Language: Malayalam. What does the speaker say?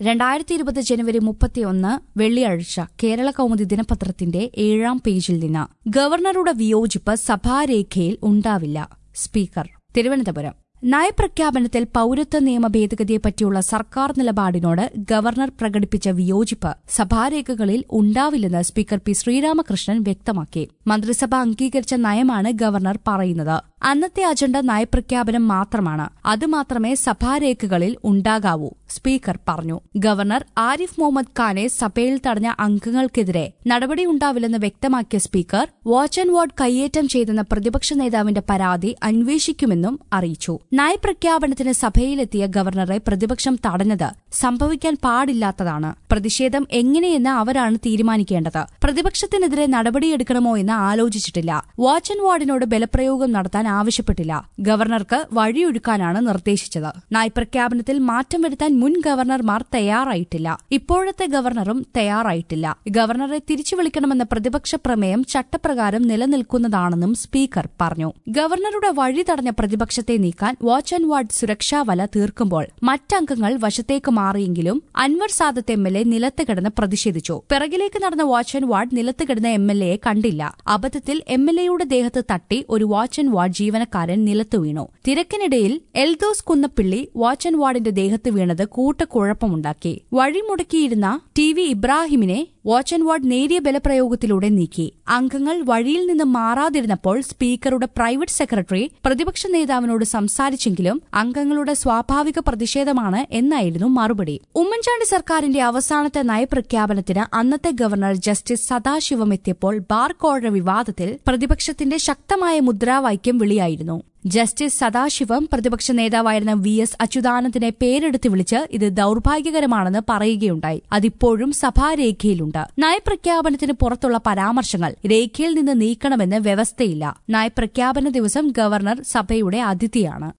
രണ്ടായിരത്തി ഇരുപത് ജനുവരി മുപ്പത്തിയൊന്ന് വെള്ളിയാഴ്ച കേരള കൗമുദി ദിനപത്രത്തിന്റെ ഏഴാം പേജിൽ നിന്ന് ഗവർണറുടെ വിയോജിപ്പ് സഭാരേഖയിൽ ഉണ്ടാവില്ല സ്പീക്കർ തിരുവനന്തപുരം നയപ്രഖ്യാപനത്തിൽ പൌരത്വ നിയമ ഭേദഗതിയെപ്പറ്റിയുള്ള സർക്കാർ നിലപാടിനോട് ഗവർണർ പ്രകടിപ്പിച്ച വിയോജിപ്പ് സഭാരേഖകളിൽ ഉണ്ടാവില്ലെന്ന് സ്പീക്കർ പി ശ്രീരാമകൃഷ്ണൻ വ്യക്തമാക്കി മന്ത്രിസഭ അംഗീകരിച്ച നയമാണ് ഗവർണർ പറയുന്നത് അന്നത്തെ അജണ്ട നയപ്രഖ്യാപനം മാത്രമാണ് അതുമാത്രമേ സഭാരേഖകളിൽ ഉണ്ടാകാവൂ സ്പീക്കർ പറഞ്ഞു ഗവർണർ ആരിഫ് മുഹമ്മദ് ഖാനെ സഭയിൽ തടഞ്ഞ അംഗങ്ങൾക്കെതിരെ നടപടിയുണ്ടാവില്ലെന്ന് വ്യക്തമാക്കിയ സ്പീക്കർ വാച്ച് ആൻഡ് വാർഡ് കയ്യേറ്റം ചെയ്തെന്ന പ്രതിപക്ഷ നേതാവിന്റെ പരാതി അന്വേഷിക്കുമെന്നും അറിയിച്ചു നയപ്രഖ്യാപനത്തിന് സഭയിലെത്തിയ ഗവർണറെ പ്രതിപക്ഷം തടഞ്ഞത് സംഭവിക്കാൻ പാടില്ലാത്തതാണ് പ്രതിഷേധം എങ്ങനെയെന്ന് അവരാണ് തീരുമാനിക്കേണ്ടത് പ്രതിപക്ഷത്തിനെതിരെ നടപടിയെടുക്കണമോ എന്ന് ആലോചിച്ചിട്ടില്ല വാച്ച് ആൻഡ് വാർഡിനോട് ബലപ്രയോഗം നടത്താൻ ആവശ്യപ്പെട്ടില്ല ഗവർണർക്ക് വഴിയൊരുക്കാനാണ് നിർദ്ദേശിച്ചത് നയപ്രഖ്യാപനത്തിൽ മാറ്റം വരുത്താൻ മുൻ ഗവർണർമാർ തയ്യാറായിട്ടില്ല ഇപ്പോഴത്തെ ഗവർണറും തയ്യാറായിട്ടില്ല ഗവർണറെ തിരിച്ചു വിളിക്കണമെന്ന പ്രതിപക്ഷ പ്രമേയം ചട്ടപ്രകാരം നിലനിൽക്കുന്നതാണെന്നും സ്പീക്കർ പറഞ്ഞു ഗവർണറുടെ വഴി തടഞ്ഞ പ്രതിപക്ഷത്തെ നീക്കാൻ വാച്ച് ആൻഡ് വാർഡ് സുരക്ഷാ വല തീർക്കുമ്പോൾ മറ്റംഗങ്ങൾ വശത്തേക്ക് മാറിയെങ്കിലും Anwar Sadath M L A നിലത്ത് കിടന്ന് പ്രതിഷേധിച്ചു പിറകിലേക്ക് നടന്ന വാച്ച് ആൻഡ് വാർഡ് നിലത്ത് കിടന്ന എം എൽ എയെ കണ്ടില്ല അബദ്ധത്തിൽ എം എൽ എയുടെ ദേഹത്ത് തട്ടി ഒരു വാച്ച് ആൻഡ് വാർഡ് ജീവനക്കാരൻ നിലത്തു വീണു തിരക്കിനിടയിൽ എൽദോസ് കുന്നപ്പിള്ളി വാച്ച് ആൻഡ് വാർഡിന്റെ ദേഹത്ത് വീണത് കൂട്ടക്കുഴപ്പമുണ്ടാക്കി വഴിമുടക്കിയിരുന്ന ടി വി ഇബ്രാഹിമിനെ വാച്ച് ആൻഡ് വാർഡ് നേരിയ ബലപ്രയോഗത്തിലൂടെ നീക്കി അംഗങ്ങൾ വഴിയിൽ നിന്ന് മാറാതിരുന്നപ്പോൾ സ്പീക്കറുടെ പ്രൈവറ്റ് സെക്രട്ടറി പ്രതിപക്ഷ നേതാവിനോട് സംസാരിച്ചെങ്കിലും അംഗങ്ങളുടെ സ്വാഭാവിക പ്രതിഷേധമാണ് എന്നായിരുന്നു മറുപടി ഉമ്മൻചാണ്ടി സർക്കാരിന്റെ അവസാനത്തെ നയപ്രഖ്യാപനത്തിന് അന്നത്തെ ഗവർണർ ജസ്റ്റിസ് സദാശിവം എത്തിയപ്പോൾ ബാർ കോഴ വിവാദത്തിൽ പ്രതിപക്ഷത്തിന്റെ ശക്തമായ മുദ്രാവാക്യം വിളിയായിരുന്നു ജസ്റ്റിസ് സദാശിവം പ്രതിപക്ഷ നേതാവായിരുന്ന വി എസ് അച്യുതാനന്ദനെ പേരെടുത്ത് വിളിച്ച് ഇത് ദൌർഭാഗ്യകരമാണെന്ന് പറയുകയുണ്ടായി അതിപ്പോഴും സഭാരേഖയിലുണ്ട് നയപ്രഖ്യാപനത്തിന് പുറത്തുള്ള പരാമർശങ്ങൾ രേഖയിൽ നിന്ന് നീക്കണമെന്ന് വ്യവസ്ഥയില്ല നയപ്രഖ്യാപന ദിവസം ഗവർണർ സഭയുടെ അതിഥിയാണ്